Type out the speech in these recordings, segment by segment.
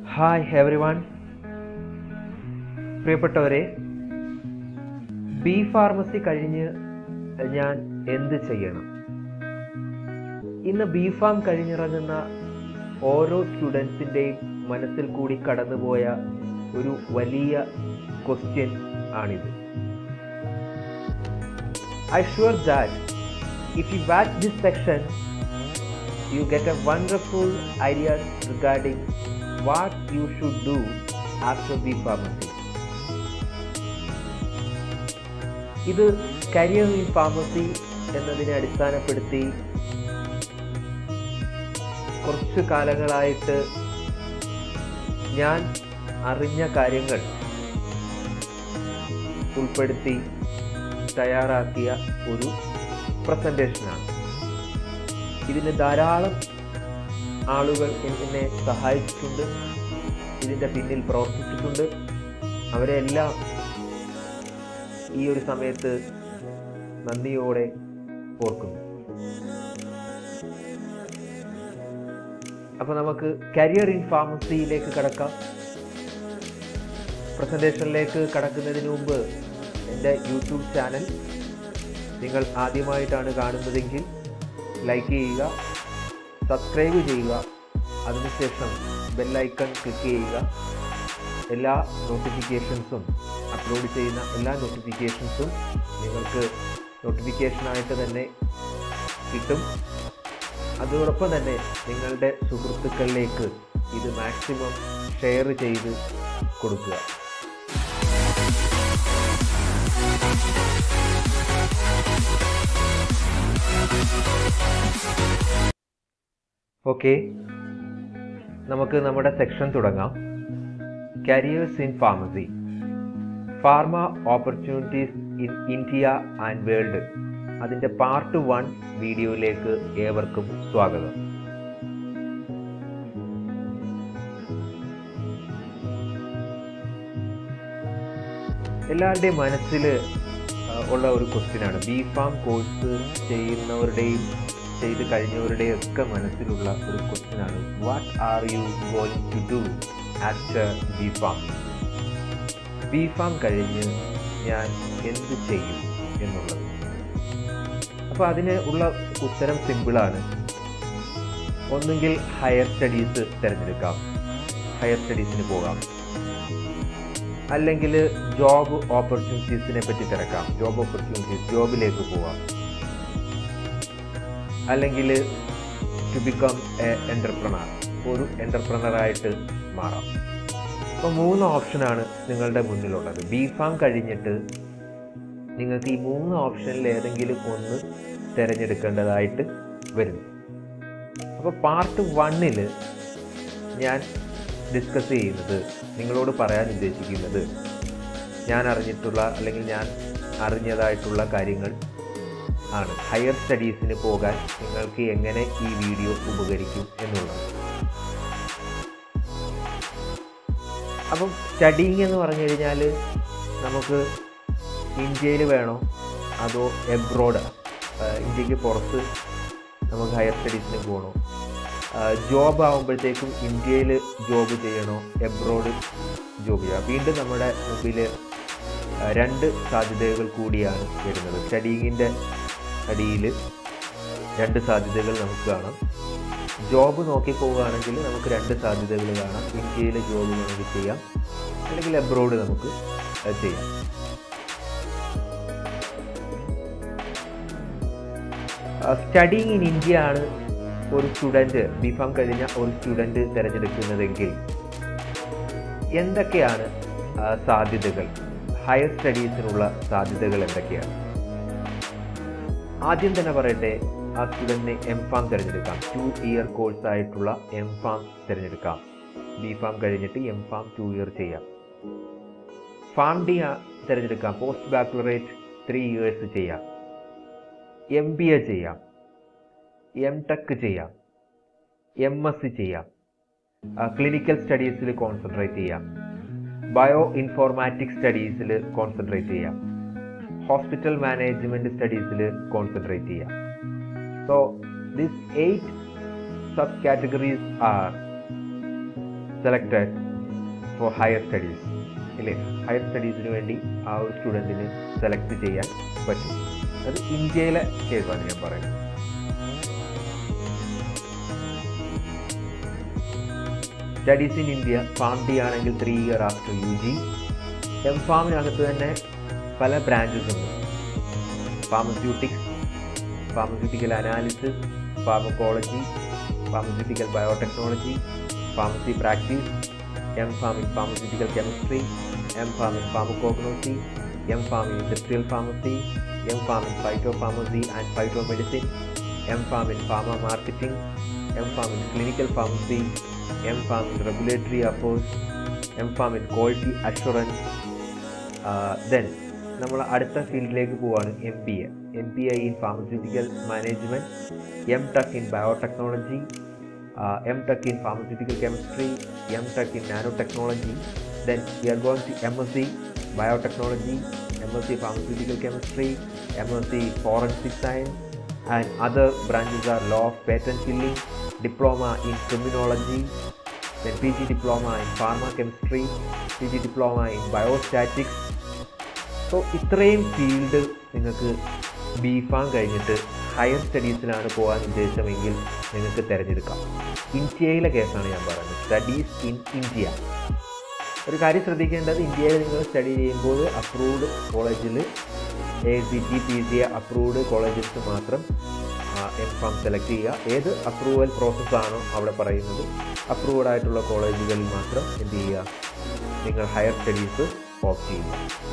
Hi everyone പ്രിയപ്പെട്ടവരെ B pharmacy കഴിഞ്ഞ് ഞാൻ എന്ത് ചെയ്യണം ഇന്ന് ബി ഫാം കഴിഞ്ഞിറങ്ങുന്ന ഓരോ സ്റ്റുഡൻസിൻ്റെയും മനസ്സിൽ കൂടി കടന്നുപോയ ഒരു വലിയ ക്വസ്റ്റ്യൻ ആണിത് I sure that if you watch this section you get a wonderful idea regarding what you should do after B pharmacy. ഇത് കരിയർ ഇൻ ഫാർമസി എന്നതിനെ അടിസ്ഥാനപ്പെടുത്തി കുറച്ച് കാലങ്ങളായിട്ട് ഞാൻ അറിഞ്ഞ കാര്യങ്ങൾ ഉൾപ്പെടുത്തി തയ്യാറാക്കിയ ഒരു പ്രസൻറ്റേഷനാണ് ഇതിന് ധാരാളം ആളുകൾ എന്നെ സഹായിച്ചിട്ടുണ്ട് ഇതിൻ്റെ പിന്നിൽ പ്രവർത്തിച്ചിട്ടുണ്ട് അവരെല്ലാം ഈ ഒരു സമയത്ത് നന്ദിയോടെ ഓർക്കുന്നു അപ്പോൾ നമുക്ക് കരിയർ ഇൻ ഫാർമസിയിലേക്ക് കടക്കാം പ്രസൻറ്റേഷനിലേക്ക് കടക്കുന്നതിന് മുമ്പ് എൻ്റെ യൂട്യൂബ് ചാനൽ നിങ്ങൾ ആദ്യമായിട്ടാണ് കാണുന്നതെങ്കിൽ ലൈക്ക് ചെയ്യുക സബ്സ്ക്രൈബ് ചെയ്യുക അതിനുശേഷം ബെല്ലൈക്കൺ ക്ലിക്ക് ചെയ്യുക എല്ലാ നോട്ടിഫിക്കേഷൻസും അപ്ലോഡ് ചെയ്യുന്ന എല്ലാ നോട്ടിഫിക്കേഷൻസും നിങ്ങൾക്ക് നോട്ടിഫിക്കേഷനായിട്ട് തന്നെ കിട്ടും അതോടൊപ്പം തന്നെ നിങ്ങളുടെ സുഹൃത്തുക്കളിലേക്ക് ഇത് മാക്സിമം ഷെയർ ചെയ്ത് കൊടുക്കുക ഓക്കെ നമുക്ക് നമ്മുടെ സെക്ഷൻ തുടങ്ങാം careers in pharmacy pharma opportunities in India and world അതിൻ്റെ പാർട്ട് വൺ വീഡിയോയിലേക്ക് ഏവർക്കും സ്വാഗതം എല്ലാവരുടെയും മനസ്സിൽ ഉള്ള ഒരു ക്വസ്റ്റ്യനാണ് ബി ഫാം കോഴ്സ് ചെയ്യുന്നവരുടെയും ചെയ്ത് കഴിഞ്ഞവരുടെയും ഒക്കെ മനസ്സിലുള്ള ഒരു ക്വസ്റ്റ്യനാണ് what are you going to do after B pharm B pharm കഴിഞ്ഞ് ഞാൻ എന്ത് ചെയ്യും എന്നുള്ളത് അപ്പോൾ അതിന് ഉള്ള ഉത്തരം സിമ്പിളാണ് ഒന്നുകിൽ ഹയർ സ്റ്റഡീസ് തിരഞ്ഞെടുക്കാം ഹയർ സ്റ്റഡീസിന് പോകാം അല്ലെങ്കിൽ ജോബ് ഓപ്പർച്യൂണിറ്റീസിനെ പറ്റി തിരക്കാം ജോബ് ഓപ്പർച്യൂണിറ്റീസ് ജോബിലേക്ക് പോവാം അല്ലെങ്കിൽ ടു ബിക്കം എ എൻ്റർപ്രണർ ഒരു എൻ്റർപ്രണറായിട്ട് മാറാം അപ്പോൾ മൂന്ന് ഓപ്ഷനാണ് നിങ്ങളുടെ മുന്നിലുള്ളത് ബി ഫാം കഴിഞ്ഞിട്ട് നിങ്ങൾക്ക് ഈ മൂന്ന് ഓപ്ഷനിൽ ഏതെങ്കിലും ഒന്ന് തിരഞ്ഞെടുക്കേണ്ടതായിട്ട് വരുന്നു അപ്പോൾ പാർട്ട് വണ്ണിൽ ഞാൻ ഡിസ്കസ് ചെയ്യുന്നത് നിങ്ങളോട് പറയാൻ ഉദ്ദേശിക്കുന്നത് ഞാൻ അറിഞ്ഞിട്ടുള്ള അല്ലെങ്കിൽ ഞാൻ അറിഞ്ഞതായിട്ടുള്ള കാര്യങ്ങൾ ആണ് ഹയർ സ്റ്റഡീസിന് പോകാൻ നിങ്ങൾക്ക് എങ്ങനെ ഈ വീഡിയോ ഉപകരിക്കും എന്നുള്ളത് അപ്പം സ്റ്റഡിങ് എന്ന് പറഞ്ഞു കഴിഞ്ഞാൽ നമുക്ക് ഇന്ത്യയിൽ വേണോ അതോ എബ്രോഡ് ഇന്ത്യക്ക് പുറത്ത് നമുക്ക് ഹയർ സ്റ്റഡീസിന് പോകണോ ജോബ് ആകുമ്പോഴത്തേക്കും ഇന്ത്യയിൽ ജോബ് ചെയ്യണോ എബ്രോഡ് ജോബ് ചെയ്യണം വീണ്ടും നമ്മുടെ മുമ്പിൽ രണ്ട് സാധ്യതകൾ കൂടിയാണ് വരുന്നത് സ്റ്റഡിങ്ങിൻ്റെ അടിയിൽ രണ്ട് സാധ്യതകൾ നമുക്ക് കാണാം ജോബ് നോക്കി പോവുകയാണെങ്കിൽ നമുക്ക് രണ്ട് സാധ്യതകൾ കാണാം ഇന്ത്യയിൽ ജോബ് വേണമെങ്കിൽ ചെയ്യാം അല്ലെങ്കിൽ എബ്രോഡ് നമുക്ക് ചെയ്യാം സ്റ്റഡിങ് ഇൻ ഇന്ത്യ ആണ് ഒരു സ്റ്റുഡൻറ്റ് ബി ഫാം കഴിഞ്ഞ ഒരു സ്റ്റുഡൻറ്റ് തിരഞ്ഞെടുക്കുന്നതെങ്കിൽ എന്തൊക്കെയാണ് സാധ്യതകൾ ഹയർ സ്റ്റഡീസിനുള്ള സാധ്യതകൾ എന്തൊക്കെയാണ് ആദ്യം തന്നെ പറയട്ടെ ആ സ്റ്റുഡൻറ്റിന് എം ഫാം തിരഞ്ഞെടുക്കാം ടു ഇയർ കോഴ്സ് ആയിട്ടുള്ള എം ഫാം തിരഞ്ഞെടുക്കാം ബി ഫാം കഴിഞ്ഞിട്ട് എം ഫാം ടു ഇയർ ചെയ്യാം ഫാം ഡി തിരഞ്ഞെടുക്കാം പോസ്റ്റ് ബാക്കുലറേറ്റ് ത്രീ ഇയേഴ്സ് ചെയ്യാം എം ബി എ ചെയ്യാം എം ടെക് ചെയ്യാം എം എസ് സി ചെയ്യാം ക്ലിനിക്കൽ സ്റ്റഡീസിൽ കോൺസെൻട്രേറ്റ് ചെയ്യാം ബയോ ഇൻഫോർമാറ്റിക്സ് സ്റ്റഡീസിൽ കോൺസെൻട്രേറ്റ് ചെയ്യാം ഹോസ്പിറ്റൽ മാനേജ്മെൻറ്റ് സ്റ്റഡീസിൽ കോൺസെൻട്രേറ്റ് ചെയ്യാം so this eight sub categories are selected for higher studies ഇല്ലേ ഹയർ സ്റ്റഡീസിന് വേണ്ടി ആ ഒരു സ്റ്റുഡൻറ്റിന് സെലക്ട് ചെയ്യാൻ പറ്റും അത് ഇന്ത്യയിലെ കേസാണ് ഞാൻ പറയുന്നത് studies in India Pharm D ആണെങ്കിൽ three year after U G M ഫാമിനകത്ത് തന്നെ പല ബ്രാഞ്ചസ് ഉണ്ട് pharmaceutics pharmaceutical analysis pharmacology pharmaceutical biotechnology pharmacy practice M Pharm in pharmaceutical chemistry M Pharm in pharmacognosy M Pharm in industrial pharmacy M Pharm in phyto pharmacy and phyto medicine M Pharm in pharma marketing M Pharm in clinical pharmacy M Pharm in regulatory affairs M Pharm in quality assurance then നമ്മൾ അടുത്ത ഫീൽഡിലേക്ക് പോവാണ് M B A M B A in pharmaceutical management M Tech in biotechnology M Tech in pharmaceutical chemistry M Tech in nano technology then we are going to M S C biotechnology M S C pharmaceutical chemistry M S C forensic science and other branches are law of patent filling diploma in criminology then PG diploma in pharma chemistry, PG diploma in biostatics. So ഇത്രയും field നിങ്ങൾക്ക് B Pharm കഴിഞ്ഞിട്ട് higher സ്റ്റഡീസിലാണ് പോകാൻ ഉദ്ദേശമെങ്കിൽ നിങ്ങൾക്ക് തിരഞ്ഞെടുക്കാം ഇന്ത്യയിലെ കേസാണ് ഞാൻ പറയുന്നത് സ്റ്റഡീസ് ഇൻ ഇന്ത്യ ഒരു കാര്യം ശ്രദ്ധിക്കേണ്ടത് ഇന്ത്യയിൽ നിങ്ങൾ സ്റ്റഡി ചെയ്യുമ്പോൾ അപ്രൂവ്ഡ് കോളേജിൽ A C T P C approved colleges മാത്രം എം ഫാം സെലക്ട് ചെയ്യുക ഏത് അപ്രൂവൽ പ്രോസസ്സാണോ അവിടെ പറയുന്നത് അപ്രൂവ്ഡ് ആയിട്ടുള്ള കോളേജുകളിൽ മാത്രം എന്ത് ചെയ്യുക നിങ്ങൾ ഹയർ സ്റ്റഡീസ് ഓപ്റ്റ് ചെയ്യുക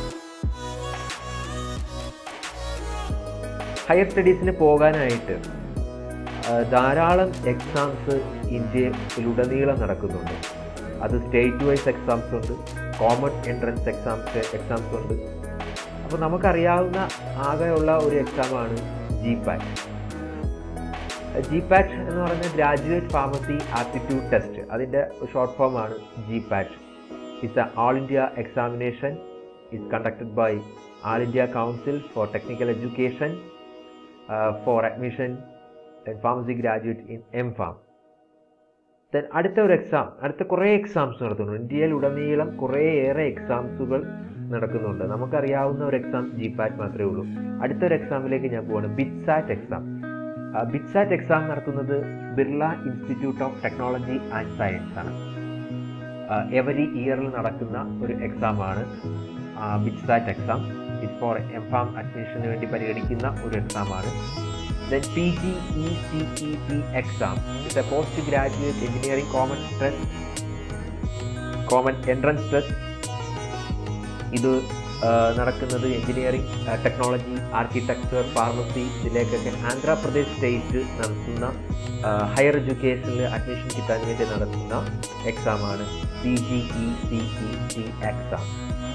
ഹയർ സ്റ്റഡീസിന് പോകാനായിട്ട് ആ, ധാരാളം എക്സാംസ് ഇന്ത്യയിലുടനീളം നടക്കുന്നുണ്ട് അത് സ്റ്റേറ്റ് വൈസ് എക്സാംസ് ഉണ്ട് കോമൺ എൻട്രൻസ് എക്സാംസ് എക്സാംസ് ഉണ്ട് അപ്പോൾ നമുക്കറിയാവുന്ന ആകെയുള്ള ഒരു എക്സാമാണ് ജി പാറ്റ് ജി പാറ്റ് എന്ന് പറയുന്ന ഗ്രാജുവേറ്റ് ഫാർമസി ആപ്റ്റിറ്റ്യൂഡ് ടെസ്റ്റ് അതിൻ്റെ ഷോർട്ട് ഫോം ആണ് G PAT it's a all India examination is conducted by all India council for technical education for admission pharmacy graduate in M Pharm then അടുത്ത ഒരു exam അടുത്ത കുറേ exams നടത്തുന്നുണ്ട് ഇന്ത്യയിൽ ഉടനീളം കുറേയേറെ എക്സാംസുകൾ നടക്കുന്നുണ്ട് നമുക്കറിയാവുന്ന ഒരു എക്സാം ജി പാറ്റ് മാത്രമേ ഉള്ളൂ അടുത്തൊരു എക്സാമിലേക്ക് ഞാൻ പോവാണ് ബിറ്റ്സാറ്റ് എക്സാം ബിറ്റ്സാറ്റ് എക്സാം നടത്തുന്നത് Birla institute of technology and science ആണ് എവരി ഇയറിൽ നടക്കുന്ന ഒരു എക്സാമാണ് BITSAT exam it for M farm അഡ്മിഷന് വേണ്ടി പരിഗണിക്കുന്ന ഒരു എക്സാമാണ് then P G E C E T exam it's A post graduate engineering common test common entrance test ഇത് ആ, നടക്കുന്നത് engineering technology architecture pharmacy ഇതിലേക്കൊക്കെ Andhra Pradesh state നടത്തുന്ന ഹയർ എഡ്യൂക്കേഷനിൽ അഡ്മിഷൻ കിട്ടാൻ വേണ്ടി നടത്തുന്ന എക്സാമാണ് P G E C E T exam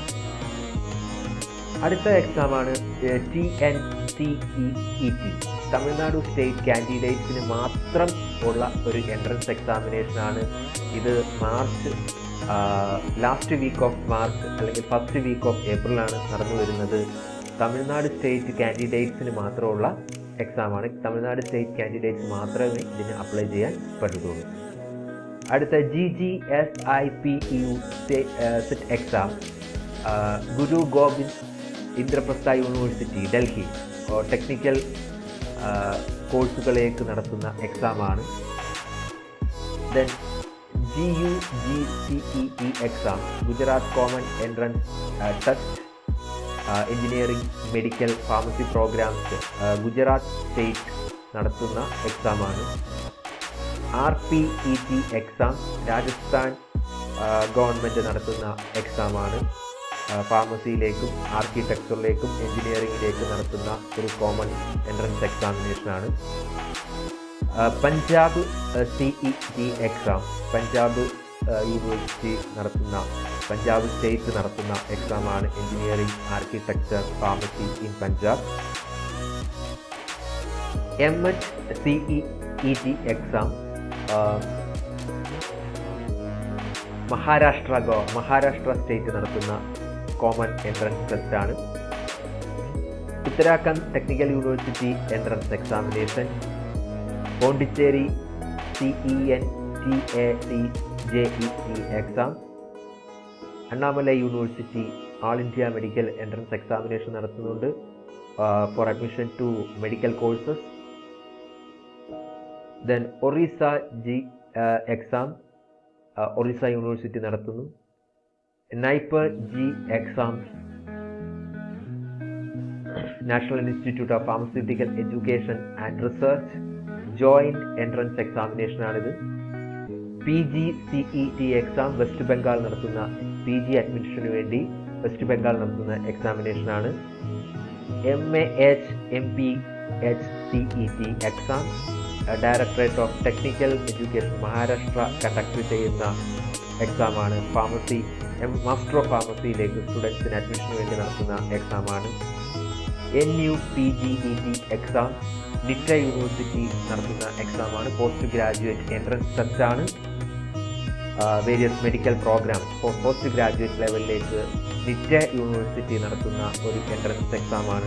അടുത്ത എക്സാമാണ് T N C E E T Tamil Nadu state കാൻഡിഡേറ്റ്സിന് മാത്രം ഉള്ള ഒരു എൻട്രൻസ് എക്സാമിനേഷനാണ് ഇത് March last week of March അല്ലെങ്കിൽ ഫസ്റ്റ് വീക്ക് ഓഫ് ഏപ്രിലാണ് നടന്നു വരുന്നത് തമിഴ്നാട് സ്റ്റേറ്റ് കാൻഡിഡേറ്റ്സിന് മാത്രമുള്ള എക്സാമാണ് തമിഴ്നാട് സ്റ്റേറ്റ് കാൻഡിഡേറ്റ്സ് മാത്രമേ ഇതിന് അപ്ലൈ ചെയ്യാൻ പറ്റത്തുള്ളൂ അടുത്ത G G S I P U CET exam Guru Gobind Indraprastha university Delhi technical കോഴ്സുകളിലേക്ക് നടത്തുന്ന എക്സാമാണ് then G U G C E E exam Gujarat common entrance test engineering medical pharmacy programmes Gujarat state നടത്തുന്ന എക്സാമാണ് R P E T exam Rajasthan government നടത്തുന്ന എക്സാമാണ് ഫാർമസിയിലേക്കും ആർക്കിടെക്ചറിലേക്കും എഞ്ചിനീയറിംഗിലേക്കും നടത്തുന്ന ഒരു കോമൺ എൻട്രൻസ് എക്സാമിനേഷനാണ് Punjab C E T exam Punjab university നടത്തുന്ന പഞ്ചാബ് സ്റ്റേറ്റ് നടത്തുന്ന എക്സാമാണ് engineering architecture pharmacy in Punjab M H C E T exam Maharashtra ഗോ മഹാരാഷ്ട്ര സ്റ്റേറ്റ് നടത്തുന്ന കോമൺ എൻട്രൻസ് ടെസ്റ്റാണ് Uttarakhand technical university entrance examination Pondicherry C E N T A C J E E exam Annamalai university all India medical entrance examination നടത്തുന്നുണ്ട് for admission to medical courses then Orissa JEE exam Orissa university നടത്തുന്നു NIPER JEE exams national institute of pharmaceutical education and research joint entrance എക്സാമിനേഷനാണിത് P G CE T exam west Bengal നടത്തുന്ന P G അഡ്മിഷന് വേണ്ടി west Bengal നടത്തുന്ന എക്സാമിനേഷനാണ് M A H M P H T E T exam directorate of technical education Maharashtra conduct ചെയ്യുന്ന എക്സാമാണ് pharmacy M master of ഫാർമസിയിലേക്ക് സ്റ്റുഡൻസിന് അഡ്മിഷന് വേണ്ടി നടത്തുന്ന എക്സാമാണ് N U P G E T exam Nitte university നടത്തുന്ന എക്സാമാണ് പോസ്റ്റ് ഗ്രാജുവേറ്റ് എൻട്രൻസ് ടെസ്റ്റാണ് various medical programme post graduate ലെവലിലേക്ക് നിറ്റ യൂണിവേഴ്സിറ്റി നടത്തുന്ന ഒരു എൻട്രൻസ് എക്സാമാണ്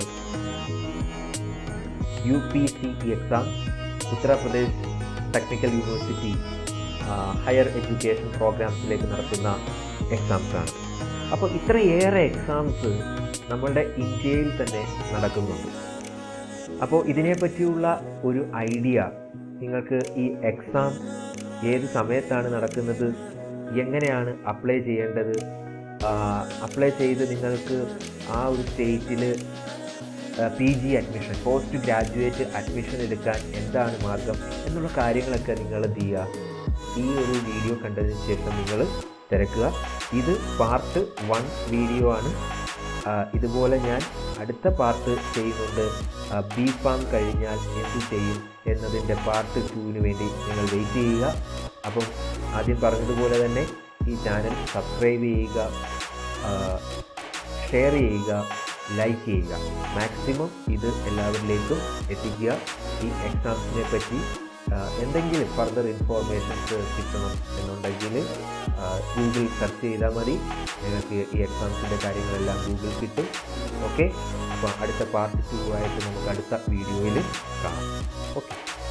U P C E exam Uttar Pradesh technical university higher education പ്രോഗ്രാംസിലേക്ക് നടത്തുന്ന എക്സാംസ് ആണ് അപ്പോൾ ഇത്രയേറെ എക്സാംസ് നമ്മളുടെ ഇന്ത്യയിൽ തന്നെ നടക്കുന്നുണ്ട് അപ്പോൾ ഇതിനെപ്പറ്റിയുള്ള ഒരു ഐഡിയ നിങ്ങൾക്ക് ഈ എക്സാം ഏത് സമയത്താണ് നടക്കുന്നത് എങ്ങനെയാണ് അപ്ലൈ ചെയ്യേണ്ടത് അപ്ലൈ ചെയ്ത് നിങ്ങൾക്ക് ആ ഒരു സ്റ്റേറ്റിൽ P G admission post graduate admission എടുക്കാൻ എന്താണ് മാർഗം എന്നുള്ള കാര്യങ്ങളൊക്കെ നിങ്ങൾ എന്ത് ചെയ്യുക ഈ ഒരു വീഡിയോ കണ്ടതിന് ശേഷം നിങ്ങൾ തിരക്കുക ഇത് പാർട്ട് വൺ വീഡിയോ ആണ് ആ, ഇതുപോലെ ഞാൻ അടുത്ത പാർട്ട് ചെയ്യുന്നുണ്ട് ബി ഫാം കഴിഞ്ഞാൽ എന്ത് ചെയ്യും എന്നതിൻ്റെ പാർട്ട് ടുവിന് വേണ്ടി നിങ്ങൾ വെയിറ്റ് ചെയ്യുക അപ്പം ആദ്യം പറഞ്ഞതുപോലെ തന്നെ ഈ ചാനൽ സബ്സ്ക്രൈബ് ചെയ്യുക ഷെയർ ചെയ്യുക ലൈക്ക് ചെയ്യുക മാക്സിമം ഇത് എല്ലാവരിലേക്കും എത്തിക്കുക ഈ എക്സാംസിനെ പറ്റി ആ, എന്തെങ്കിലും ഫർദർ ഇൻഫോർമേഷൻസ് കിട്ടണം എന്നുണ്ടെങ്കിൽ ഗൂഗിൾ സെർച്ച് ചെയ്താൽ മതി നിങ്ങൾക്ക് ഈ എക്സാംസിൻ്റെ കാര്യങ്ങളെല്ലാം ഗൂഗിൾ കിട്ടും ഓക്കെ അപ്പോൾ അടുത്ത പാർട്ട് ടു ആയിട്ട് നമുക്ക് അടുത്ത വീഡിയോയിൽ കാണാം ഓക്കെ